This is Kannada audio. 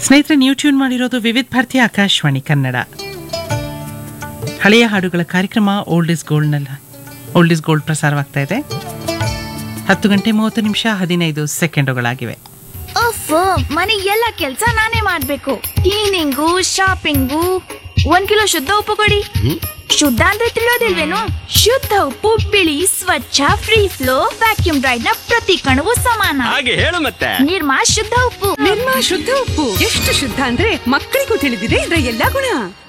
ಸ್ನೇಹಿತರೆ ನೀವು ಟ್ಯೂನ್ ಮಾಡಿರೋದು ವಿವಿಧ ಭಾರತಿ ಆಕಾಶವಾಣಿ ಕನ್ನಡ ಹಳೆಯ ಹಾಡುಗಳ ಕಾರ್ಯಕ್ರಮ ಓಲ್ಡ್ ಇಸ್ ಗೋಲ್ಡ್ನಲ್ಲ ಓಲ್ಡ್ ಇಸ್ ಗೋಲ್ಡ್ ಪ್ರಸಾರವಾಗ್ತಾ ಇದೆ ಹತ್ತು ಗಂಟೆ ಮೂವತ್ತು ನಿಮಿಷ ಹದಿನೈದು ಸೆಕೆಂಡುಗಳಾಗಿವೆ ಅಫ್ ಮನೆ ಎಲ್ಲ ಕೆಲ್ಸ ನಾನೇ ಮಾಡ್ಬೇಕು ಕ್ಲೀನಿಂಗು ಶಾಪಿಂಗು ಒಂದ್ ಕಿಲೋ ಶುದ್ಧ ಉಪ್ಪು ಕೊಡಿ ಶುದ್ಧ ಅಂದ್ರೆ ತಿಳಿಯೋದಿಲ್ವೇನು ಶುದ್ಧ ಉಪ್ಪು ಬಿಳಿ ಸ್ವಚ್ಛ ಫ್ರೀ ಫ್ಲೋ ವ್ಯಾಕ್ಯೂಮ್ ಡ್ರೈಡ್ ನ ಪ್ರತಿ ಕಣವು ಸಮಾನ ಹಾಗೆ ಹೇಳು ಮತ್ತೆ ನಿರ್ಮಾ ಶುದ್ಧ ಉಪ್ಪು ನಿರ್ಮಾ ಶುದ್ಧ ಉಪ್ಪು ಎಷ್ಟು ಶುದ್ಧ ಅಂದ್ರೆ ಮಕ್ಕಳಿಗೂ ತಿಳಿದಿದೆ ಇದರ ಎಲ್ಲಾ ಗುಣ